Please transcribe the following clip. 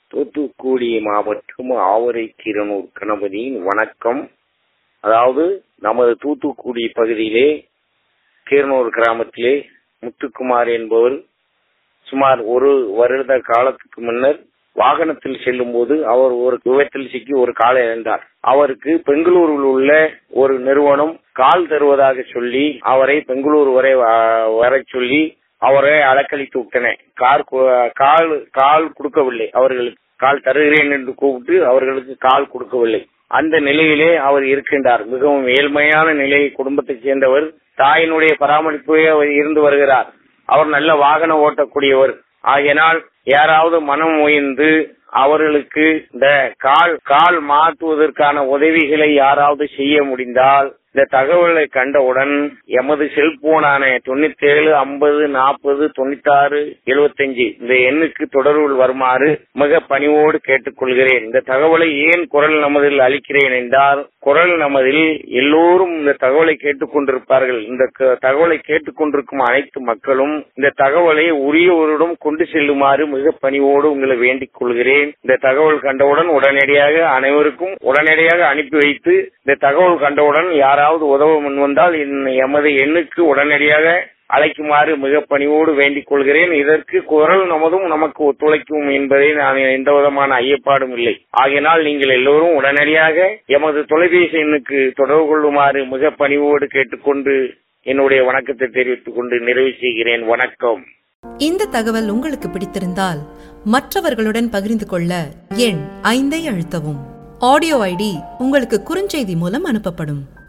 தூத்துக்குடி மாவட்டம் ஆவரை கீரனூர் கணபதியின் வணக்கம் அதாவது நமது தூத்துக்குடி பகுதியிலே கீரனூர் கிராமத்திலே முத்துக்குமார் என்பவர் சுமார் ஒரு வருட காலத்துக்கு முன்னர் வாகனத்தில் செல்லும் போது அவர் ஒரு விபத்தில் சிக்கி ஒரு காலை இழந்தார் அவருக்கு பெங்களூரில் உள்ள ஒரு நிறுவனம் கால் தருவதாக சொல்லி அவரை பெங்களூரு வரை வர சொல்லி அவரை அலக்களித்து விட்டன கார் கால் கால் கொடுக்கவில்லை அவர்களுக்கு கால் தருகிறேன் என்று கூப்பிட்டு அவர்களுக்கு கால் கொடுக்கவில்லை அந்த நிலையிலே அவர் இருக்கின்றார் மிகவும் ஏழ்மையான நிலை குடும்பத்தைச் சேர்ந்தவர் தாயினுடைய பராமரிப்பே அவர் இருந்து வருகிறார் அவர் நல்ல வாகனம் ஓட்டக்கூடியவர் ஆகையினால் யாராவது மனம் உயர்ந்து அவர்களுக்கு இந்த கால் கால் மாற்றுவதற்கான உதவிகளை யாராவது செய்ய முடிந்தால் இந்த தகவலை கண்டவுடன் எமது செல்போனான தொண்ணூத்தி ஏழு ஐம்பது நாற்பது தொண்ணூத்தி ஆறு எழுபத்தஞ்சு இந்த எண்ணுக்கு தொடர்பில் வருமாறு மிக பணிவோடு கேட்டுக்கொள்கிறேன் இந்த தகவலை ஏன் குரல் நமதில் அளிக்கிறேன் என்றால் குரல் நமதில் எல்லோரும் இந்த தகவலை கேட்டுக்கொண்டிருப்பார்கள் இந்த தகவலை கேட்டுக்கொண்டிருக்கும் அனைத்து மக்களும் இந்த தகவலை உரியவரிடம் கொண்டு செல்லுமாறு மிக பணிவோடு உங்களை வேண்டிக் கொள்கிறேன் இந்த தகவல் கண்டவுடன் உடனடியாக அனைவருக்கும் உடனடியாக அனுப்பி வைத்து இந்த தகவல் கண்டவுடன் யாராவது உதவ முன்வந்தால் எமது எண்ணுக்கு உடனடியாக அழைக்குமாறு மிக பணிவோடு வேண்டிக் கொள்கிறேன் இதற்கு குரல் நமதும் நமக்கு ஒத்துழைக்கும் என்பதை நான் எந்த விதமான ஐயப்பாடும் இல்லை ஆகையினால் நீங்கள் எல்லோரும் உடனடியாக எமது தொலைபேசி எண்ணுக்கு தொடர்பு கொள்ளுமாறு மிக பணிவோடு கேட்டுக்கொண்டு என்னுடைய வணக்கத்தை தெரிவித்துக் கொண்டு நிறைவு செய்கிறேன் வணக்கம் இந்த தகவல் உங்களுக்கு பிடித்திருந்தால் மற்றவர்களுடன் பகிர்ந்து கொள்ள எண் ஐந்தை அழுத்தவும் ஆடியோ ஐடி உங்களுக்கு குறுஞ்செய்தி மூலம் அனுப்பப்படும்